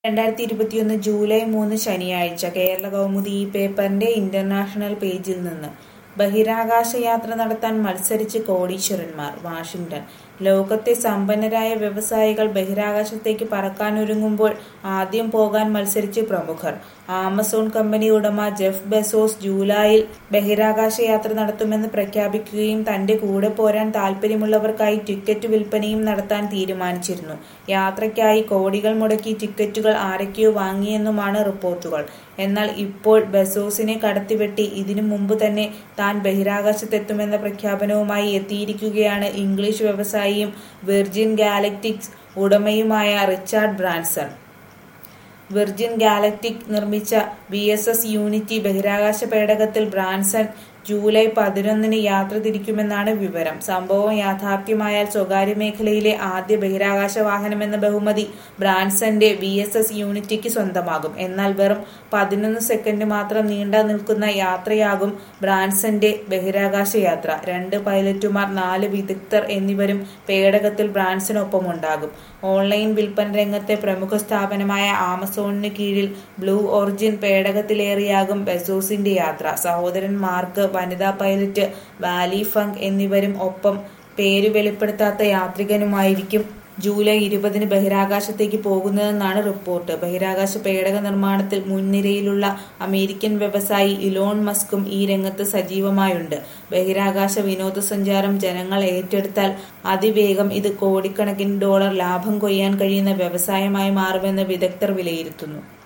രണ്ടായിരത്തി ഇരുപത്തിയൊന്ന് ജൂലൈ മൂന്ന് ശനിയാഴ്ച കേരള കൗമുദി ഈ പേപ്പറിന്റെ ഇന്റർനാഷണൽ പേജിൽ നിന്ന് ബഹിരാകാശ യാത്ര നടത്താൻ മത്സരിച്ച് കോടീശ്വരന്മാർ വാഷിംഗ്ടൺ ലോകത്തെ സമ്പന്നരായ വ്യവസായികൾ ബഹിരാകാശത്തേക്ക് പറക്കാനൊരുങ്ങുമ്പോൾ ആദ്യം പോകാൻ മത്സരിച്ച് പ്രമുഖർ ആമസോൺ കമ്പനി ഉടമ ജെഫ് ബെസോസ് ജൂലൈയിൽ ബഹിരാകാശ യാത്ര നടത്തുമെന്ന് പ്രഖ്യാപിക്കുകയും തന്റെ കൂടെ പോരാൻ താൽപ്പര്യമുള്ളവർക്കായി ടിക്കറ്റ് വിൽപ്പനയും നടത്താൻ തീരുമാനിച്ചിരുന്നു യാത്രയ്ക്കായി കോടികൾ മുടക്കി ടിക്കറ്റുകൾ ആരൊക്കെയോ വാങ്ങിയെന്നുമാണ് റിപ്പോർട്ടുകൾ എന്നാൽ ഇപ്പോൾ ബെസോസിനെ കടത്തിവെട്ടി ഇതിനു മുമ്പ് തന്നെ താൻ ബഹിരാകാശത്തെത്തുമെന്ന പ്രഖ്യാപനവുമായി എത്തിയിരിക്കുകയാണ് ഇംഗ്ലീഷ് വ്യവസായിയും വിർജിൻ ഗാലക്റ്റിക്സ് ഉടമയുമായ റിച്ചാർഡ് ബ്രാൻസൺ വിർജിൻ ഗാലക്റ്റിക് നിർമ്മിച്ച വി എസ് എസ് യൂണിറ്റി ബഹിരാകാശ പേടകത്തിൽ ബ്രാൻസൺ ജൂലൈ പതിനൊന്നിന് യാത്ര തിരിക്കുമെന്നാണ് വിവരം സംഭവം യാഥാർത്ഥ്യമായാൽ സ്വകാര്യ മേഖലയിലെ ആദ്യ ബഹിരാകാശ വാഹനമെന്ന ബഹുമതി ബ്രാൻസന്റെ വി എസ് എസ് യൂണിറ്റിക്ക് സ്വന്തമാകും എന്നാൽ വെറും പതിനൊന്ന് സെക്കൻഡ് മാത്രം നീണ്ട നിൽക്കുന്ന യാത്രയാകും ബ്രാൻസന്റെ ബഹിരാകാശ യാത്ര രണ്ട് പൈലറ്റുമാർ നാല് വിദഗ്ധർ എന്നിവരും പേടകത്തിൽ ബ്രാൻസനൊപ്പമുണ്ടാകും ഓൺലൈൻ വിൽപ്പന രംഗത്തെ പ്രമുഖ സ്ഥാപനമായ ആമസോണിന് കീഴിൽ ബ്ലൂ ഒറിജിൻ പേടകത്തിലേറിയാകും ബെസോസിന്റെ യാത്ര സഹോദരൻ മാർക്ക് വനിതാ പൈലറ്റ് വാലി ഫങ്ക് എന്നിവരും ഒപ്പം പേര് വെളിപ്പെടുത്താത്ത യാത്രികനുമായിരിക്കും ജൂലൈ ഇരുപതിന് ബഹിരാകാശത്തേക്ക് പോകുന്നതെന്നാണ് റിപ്പോർട്ട് ബഹിരാകാശ പേടക നിർമ്മാണത്തിൽ മുൻനിരയിലുള്ള അമേരിക്കൻ വ്യവസായി ഇലോൺ മസ്കും ഈ രംഗത്ത് സജീവമായുണ്ട് ബഹിരാകാശ വിനോദസഞ്ചാരം ജനങ്ങൾ ഏറ്റെടുത്താൽ അതിവേഗം ഇത് കോടിക്കണക്കിന് ഡോളർ ലാഭം കൊയ്യാൻ കഴിയുന്ന വ്യവസായമായി മാറുമെന്ന് വിദഗ്ധർ വിലയിരുത്തുന്നു